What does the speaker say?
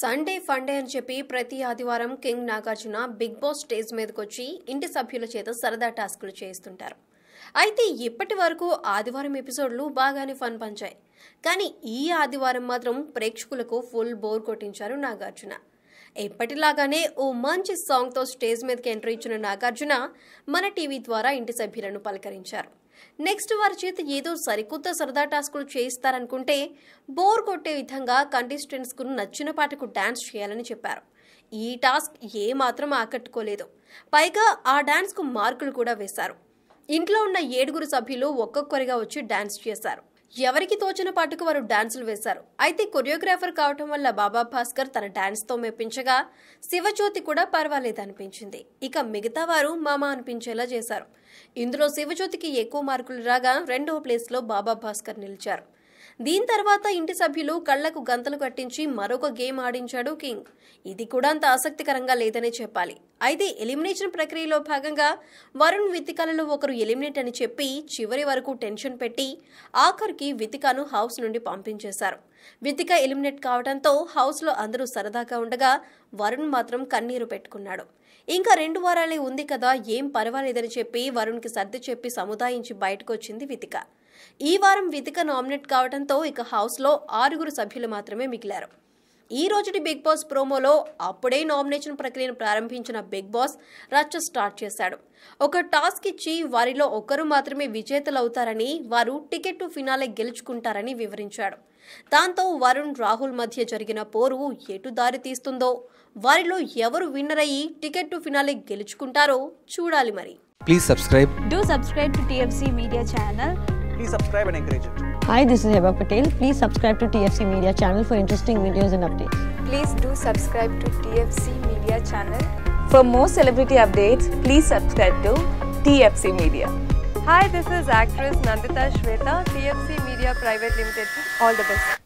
Sunday funday అని చెప్పి ప్రతి ఆదివారం king Nagarjuna Bigg Boss stage మీదకి వచ్చి ఇంటి సభ్యుల చేత సరదా టాస్కులు చేయిస్తుంటారు అయితే ఇప్పటి వరకు ఆదివారం ఎపిసోడ్లు బాగానే ఫన్ పంచాయి కానీ ఈ ఆదివారం మాత్రం ప్రేక్షకులకు ఫుల్ బోర్ కొట్టించారు నాగార్జున ఎప్పటిలాగానే ఓ మంచి సాంగ్తో స్టేజ్ మీదకి ఎంట్రీ ఇచ్చిన నాగార్జున మన టీవీ ద్వారా ఇంటి సభ్యులను పలకరించారు నెక్స్ట్ వారి చేత ఏదో సరికొత్త సరదా టాస్కులు చేయిస్తారనుకుంటే బోర్ కొట్టే విధంగా కంటెస్టెంట్స్కు నచ్చిన పాటకు డాన్స్ చేయాలని చెప్పారు ఈ టాస్క్ ఏ మాత్రం ఆకట్టుకోలేదు పైగా ఆ డాన్స్కు మార్కులు కూడా వేశారు ఇంట్లో ఉన్న ఏడుగురు సభ్యులు ఒక్కొక్కరిగా వచ్చి డాన్స్ చేశారు ఎవరికి తోచిన పాటకు వారు డాన్సులు వేశారు అయితే కొరియోగ్రాఫర్ కావటం వల్ల బాబా భాస్కర్ తన డాన్స్ తో మెప్పించగా శివజ్యోతి కూడా పర్వాలేదనిపించింది ఇక మిగతా వారు మామ అనిపించేలా చేశారు ఇందులో శివజ్యోతికి ఎక్కువ మార్కులు రాగా రెండవ ప్లేస్ లో బాబా భాస్కర్ నిలిచారు దీని తర్వాత ఇంటి సభ్యులు కళ్లకు గంతలు కట్టించి మరొక గేమ్ ఆడించాడు కింగ్ ఇది కూడా అంత ఆసక్తికరంగా లేదనే చెప్పాలి అయితే ఎలిమినేషన్ ప్రక్రియలో భాగంగా వరుణ్ వితికలలో ఒకరు ఎలిమినేట్ అని చెప్పి చివరి వరకు టెన్షన్ పెట్టి ఆఖరికి వితికను హౌస్ నుండి పంపించేశారు వితిక ఎలిమినేట్ కావడంతో హౌస్లో అందరూ సరదాగా ఉండగా వరుణ్ మాత్రం కన్నీరు పెట్టుకున్నాడు ఇంకా రెండు వారాలే ఉంది కదా ఏం పర్వాలేదని చెప్పి వరుణ్కి సర్ది చెప్పి సముదాయించి బయటకు వచ్చింది వితిక ఈ వారం వితిక నామినేట్ కావడంతో ఇక హౌస్లో ఆరుగురు సభ్యులు మాత్రమే మిగిలారు ఈ రోజుటి బిగ్ బాస్ ప్రోమోలో అప్పుడే నామినేషన్ ప్రక్రియను ప్రారంభించిన బిగ్ బాస్ రచ్చ స్టార్ట్ చేశాడు ఒక టాస్క్ ఇచ్చి వారిలో ఒకరు మాత్రమే విజేతలవుతారని వారు టికెట్ టు ఫినాలే గెలుచుకుంటారని వివరించాడు దాంతో వరుణ్ రాహుల్ మధ్య జరిగిన పోరు ఎటు దారి తీస్తుందో వారిలో ఎవరు విన్నర్ అయ్యి టికెట్ టు ఫినాలే గెలుచుకుంటారో చూడాలి మరి Please subscribe. Do subscribe to TFC Media channel. please subscribe and encourage it. Hi, this is Heba Patel. Please subscribe to TFC Media channel for interesting videos and updates. Please do subscribe to TFC Media channel. For more celebrity updates, please subscribe to TFC Media. Hi, this is actress Nandita Shweta, TFC Media Private Limited. All the best.